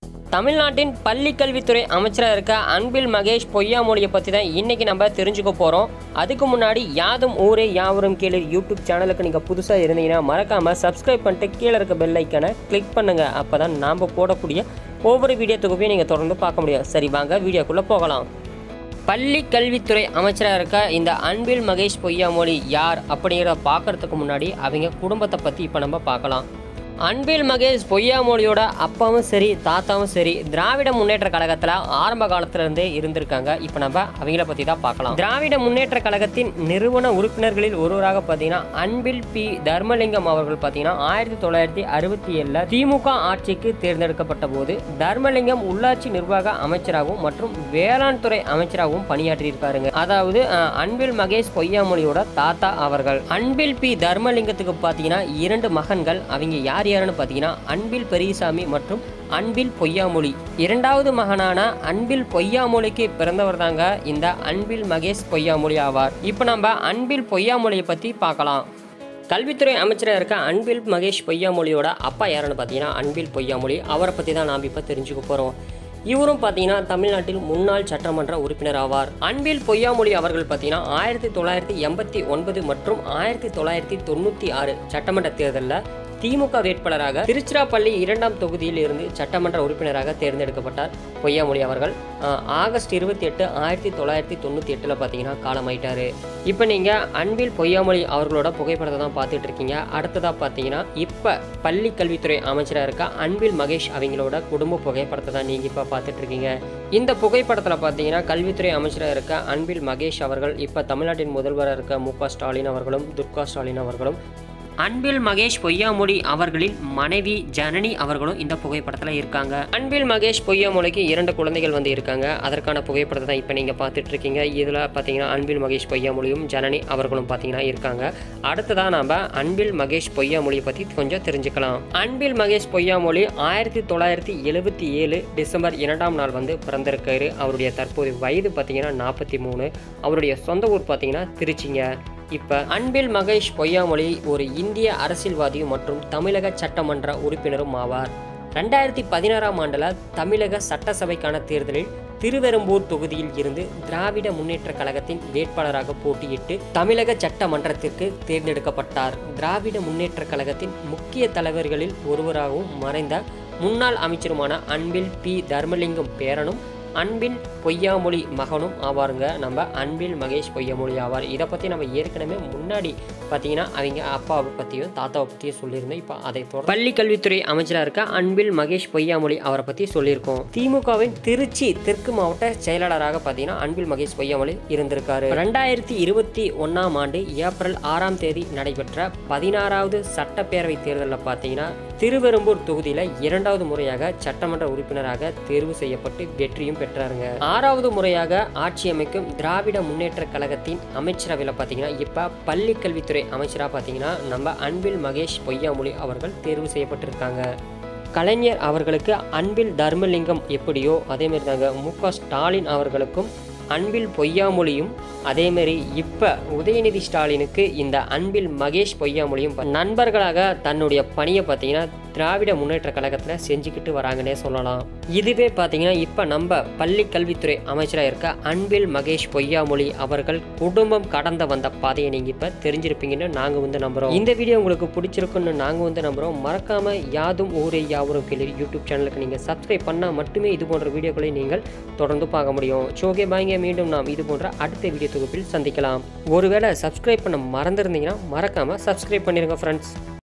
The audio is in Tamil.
தமிழ்நாட்டின் பள்ளி கல்வித்துறை அமைச்சராக இருக்க அன்பில் மகேஷ் பொய்யாமொழியை பற்றி தான் இன்றைக்கி நம்ம தெரிஞ்சுக்க போகிறோம் அதுக்கு முன்னாடி யாதும் ஊரே யாவரும் கீழே யூடியூப் சேனலுக்கு நீங்கள் புதுசாக இருந்தீங்கன்னா மறக்காமல் சப்ஸ்கிரைப் பண்ணிட்டு கீழே இருக்க பெல் ஐக்கனை கிளிக் பண்ணுங்கள் அப்போ தான் நாம் போடக்கூடிய ஒவ்வொரு வீடியோ தொகுப்பையும் நீங்கள் தொடர்ந்து பார்க்க முடியும் சரி வாங்க வீடியோக்குள்ளே போகலாம் பள்ளி கல்வித்துறை அமைச்சராக இருக்க இந்த அன்பில் மகேஷ் பொய்யாமொழி யார் அப்படிங்கிறத பார்க்கறதுக்கு முன்னாடி அவங்க குடும்பத்தை பற்றி இப்போ நம்ம பார்க்கலாம் அன்பில் மகேஷ் பொய்யாமொழியோட அப்பாவும் சரி தாத்தாவும் சரி திராவிட முன்னேற்ற கழகத்தில் ஆரம்ப காலத்திலிருந்தே இருந்திருக்காங்க இப்போ நம்ம அவங்கள பற்றி தான் பார்க்கலாம் திராவிட முன்னேற்ற கழகத்தின் நிறுவன உறுப்பினர்களில் ஒருவராக பார்த்தீங்கன்னா அன்பில் பி தர்மலிங்கம் அவர்கள் பார்த்தீங்கன்னா ஆயிரத்தி தொள்ளாயிரத்தி அறுபத்தி ஏழில் திமுக ஆட்சிக்கு தேர்ந்தெடுக்கப்பட்ட போது தர்மலிங்கம் உள்ளாட்சி நிர்வாக அமைச்சராகவும் மற்றும் வேளாண் துறை அமைச்சராகவும் பணியாற்றியிருக்காருங்க அதாவது அஹ், அன்பில் மகேஷ் பொய்யாமொழியோட தாத்தா அவர்கள் அன்பில் பி தர்மலிங்கத்துக்கு பார்த்தீங்கன்னா இரண்டு மகன்கள் அவங்க யார் யாருன்னு பார்த்தீங்கன்னா அன்பில் பெரியசாமி மற்றும் அன்பில் பொய்யாமொழி இரண்டாவது மகனான அன்பில் பொய்யாமொழிக்கு பிறந்தவர் தாங்க இந்த அன்பில் மகேஷ் பொய்யாமொழி ஆவார் இப்போ நம்ம அன்பில் பொய்யாமொழியை பற்றி பார்க்கலாம் கல்வித்துறை அமைச்சராக இருக்க அன்பில் மகேஷ் பொய்யாமொழியோட அப்பா யாருன்னு பார்த்தீங்கன்னா அன்பில் பொய்யாமொழி அவரை பற்றி தான் நாம் இப்போ தெரிஞ்சுக்க போகிறோம் இவரும் பார்த்தீங்கன்னா தமிழ்நாட்டில் முன்னாள் சட்டமன்ற உறுப்பினர் ஆவார் அன்பில் பொய்யாமொழி அவர்கள் பார்த்தீங்கன்னா ஆயிரத்தி தொள்ளாயிரத்தி எண்பத்தி ஒன்பது மற்றும் ஆயிரத்தி தொள்ளாயிரத்தி தொண்ணூற்றி ஆறு சட்டமன்ற தேர்தலில் திமுக வேட்பாளராக திருச்சிராப்பள்ளி இரண்டாம் தொகுதியில் இருந்து சட்டமன்ற உறுப்பினராக தேர்ந்தெடுக்கப்பட்டார் பொய்யாமொழி அவர்கள் ஆஹ், ஆகஸ்ட் இருபத்தி எட்டு ஆயிரத்தி தொள்ளாயிரத்தி தொண்ணூற்றி எட்டில் பார்த்தீங்கன்னா காலமாயிட்டாரு இப்போ நீங்கள் அன்பில் பொய்யாமொழி அவர்களோட புகைப்படத்தை தான் பார்த்துட்டு இருக்கீங்க அடுத்ததாக பார்த்தீங்கன்னா இப்போ பள்ளி கல்வித்துறை அமைச்சராக இருக்க அன்பில் மகேஷ் அவங்களோட குடும்ப புகைப்படத்தை தான் நீங்கள் இப்போ பார்த்துட்டு இருக்கீங்க இந்த புகைப்படத்தில் பார்த்தீங்கன்னா கல்வித்துறை அமைச்சராக இருக்க அன்பில் மகேஷ் அவர்கள் இப்போ தமிழ்நாட்டின் முதல்வராக இருக்க மு க ஸ்டாலின் அவர்களும் துர்கா ஸ்டாலின் அவர்களும் அன்பில் மகேஷ் பொய்யாமொழி அவர்களின் மனைவி ஜனனி அவர்களும் இந்த புகைப்படத்தில் இருக்காங்க அன்பில் மகேஷ் பொய்யாமொழிக்கு இரண்டு குழந்தைகள் வந்து இருக்காங்க அதற்கான புகைப்படத்தை தான் இப்போ நீங்கள் பார்த்துட்டு இருக்கீங்க இதில் பார்த்தீங்கன்னா அன்பில் மகேஷ் பொய்யாமொழியும் ஜனனி அவர்களும் பார்த்தீங்கன்னா இருக்காங்க அடுத்ததாக நாம் அன்பில் மகேஷ் பொய்யாமொழியை பற்றி கொஞ்சம் தெரிஞ்சுக்கலாம் அன்பில் மகேஷ் பொய்யாமொழி ஆயிரத்தி தொள்ளாயிரத்தி எழுபத்தி ஏழு டிசம்பர் இரண்டாம் நாள் வந்து பிறந்திருக்காரு அவருடைய தற்போது வயது பார்த்தீங்கன்னா நாற்பத்தி மூணு அவருடைய சொந்த ஊர் பார்த்தீங்கன்னா திருச்சிங்க இப்போ அன்பில் மகேஷ் பொய்யாமொழி ஒரு இந்திய அரசியல்வாதியும் மற்றும் தமிழக சட்டமன்ற உறுப்பினரும் ஆவார் ரெண்டாயிரத்தி பதினாறாம் ஆண்டில் தமிழக சட்டசபைக்கான தேர்தலில் திருவெரும்பூர் தொகுதியில் இருந்து திராவிட முன்னேற்ற கழகத்தின் வேட்பாளராக போட்டியிட்டு தமிழக சட்டமன்றத்திற்கு தேர்ந்தெடுக்கப்பட்டார் திராவிட முன்னேற்ற கழகத்தின் முக்கிய தலைவர்களில் ஒருவராகவும் மறைந்த முன்னாள் அமைச்சருமான அன்பில் பி தர்மலிங்கம் பேரனும் அன்பில் பொய்யாமொழி மகனும் ஆவாருங்க நம்ம அன்பில் மகேஷ் பொய்யாமொழி ஆவார் இதை பற்றி நம்ம ஏற்கனவே முன்னாடி பார்த்தீங்கன்னா அவங்க அப்பாவை பற்றியும் தாத்தாவை பற்றியும் சொல்லியிருந்தோம் இப்போ அதை தொடர் பள்ளி கல்வித்துறை அமைச்சராக இருக்க அன்பில் மகேஷ் பொய்யாமொழி அவரை பற்றி சொல்லியிருக்கோம் திமுகவின் திருச்சி தெற்கு மாவட்ட செயலாளராக பார்த்தீங்கன்னா அன்பில் மகேஷ் பொய்யாமொழி இருந்திருக்காரு ரெண்டாயிரத்தி இருபத்தி ஒன்றாம் ஆண்டு ஏப்ரல் ஆறாம் தேதி நடைபெற்ற பதினாறாவது சட்டப்பேரவை தேர்தலில் பார்த்தீங்கன்னா திருவெரும்பூர் தொகுதியில் இரண்டாவது முறையாக சட்டமன்ற உறுப்பினராக தேர்வு செய்யப்பட்டு வெற்றியும் பெற்றாருங்க ஆறாவது முறையாக ஆட்சி அமைக்கும் திராவிட முன்னேற்ற கழகத்தின் அமைச்சரவையில் பார்த்தீங்கன்னா இப்போ பள்ளி கல்வித்துறை அமைச்சராக பார்த்தீங்கன்னா நம்ம அன்பில் மகேஷ் பொய்யாமொழி அவர்கள் தேர்வு செய்யப்பட்டிருக்காங்க கலைஞர் அவர்களுக்கு அன்பில் தர்மலிங்கம் எப்படியோ அதேமாரி தாங்க மு க ஸ்டாலின் அவர்களுக்கும் அன்பில் பொய்யாமொழியும் அதேமாரி இப்போ உதயநிதி ஸ்டாலினுக்கு இந்த அன்பில் மகேஷ் பொய்யாமொழியும் ப- நண்பர்களாக தன்னுடைய பணியை பார்த்தீங்கன்னா திராவிட முன்னேற்ற கழகத்தில் செஞ்சுக்கிட்டு வராங்கன்னே சொல்லலாம் இதுவே பார்த்தீங்கன்னா இப்போ நம்ம பள்ளி கல்வித்துறை அமைச்சராக இருக்க அன்பில் மகேஷ் பொய்யாமொழி அவர்கள் குடும்பம் கடந்த வந்த பாதையை நீங்கள் இப்போ தெரிஞ்சிருப்பீங்கன்னு நாங்கள் வந்து நம்புகிறோம் இந்த வீடியோ உங்களுக்கு பிடிச்சிருக்குன்னு நாங்கள் வந்து நம்புகிறோம் மறக்காமல் யாதும் ஊரே யாவரும் கேள்வி யூடியூப் சேனலுக்கு நீங்கள் சப்ஸ்கிரைப் பண்ணால் மட்டுமே இது போன்ற வீடியோக்களை நீங்கள் தொடர்ந்து பார்க்க முடியும் சோகே பாய்ங்க மீண்டும் நாம் இது போன்ற அடுத்த வீடியோ தொகுப்பில் சந்திக்கலாம் ஒருவேளை சப்ஸ்கிரைப் பண்ண மறந்துருந்தீங்கன்னா மறக்காமல் சப்ஸ்கிரைப் பண்ணிடுங்க ஃப்ரெண்ட்ஸ்